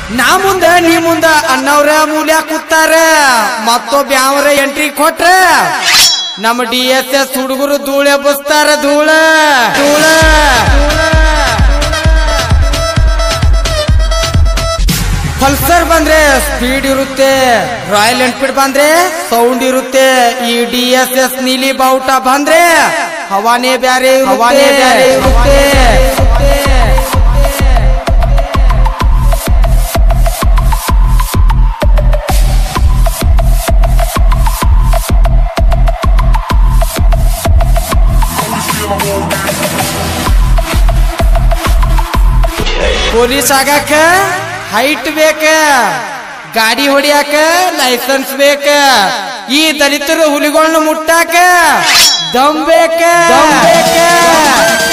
ನಾ ಮುಂದ ನೀ ಮುಂದ ಅನ್ನವ್ರ ಮೂಲ್ಯ ಕೂತಾರ ಮತ್ತೊಬ್ಬ ಯಾವ್ರ ಎಂಟ್ರಿ ಕೊಟ್ರ ನಮ್ಮ ಡಿ ಎಸ್ ಎಸ್ ಹುಡುಗರು ಧೂಳ ಎಬ್ಬಸ್ತಾರ ಧೂಳ ಧೂಳ ಪಲ್ಸರ್ ಬಂದ್ರೆ ಸ್ಪೀಡ್ ಇರುತ್ತೆ ರಾಯಲ್ ಎನ್ಫೀಲ್ಡ್ ಬಂದ್ರೆ ಸೌಂಡ್ ಇರುತ್ತೆ ಈ ಡಿ ಎಸ್ ಎಸ್ ನೀಲಿ ಬಾವುಟ ಬಂದ್ರೆ ಹವಾನೇ ಬ್ಯಾರೆ ಹವಾನೇ ಬ್ಯಾರೆ ಇರುತ್ತೆ ಪೊಲೀಸ್ ಆಗಾಕ ಹೈಟ್ ಬೇಕ ಗಾಡಿ ಹೊಡಿಯಾಕ ಲೈಸೆನ್ಸ್ ಬೇಕ ಈ ದಲಿತರು ಹುಲಿಗಳನ್ನ ಮುಟ್ಟಾಕ ದಮ್ ಬೇಕ ದಮ್ ಬೇಕ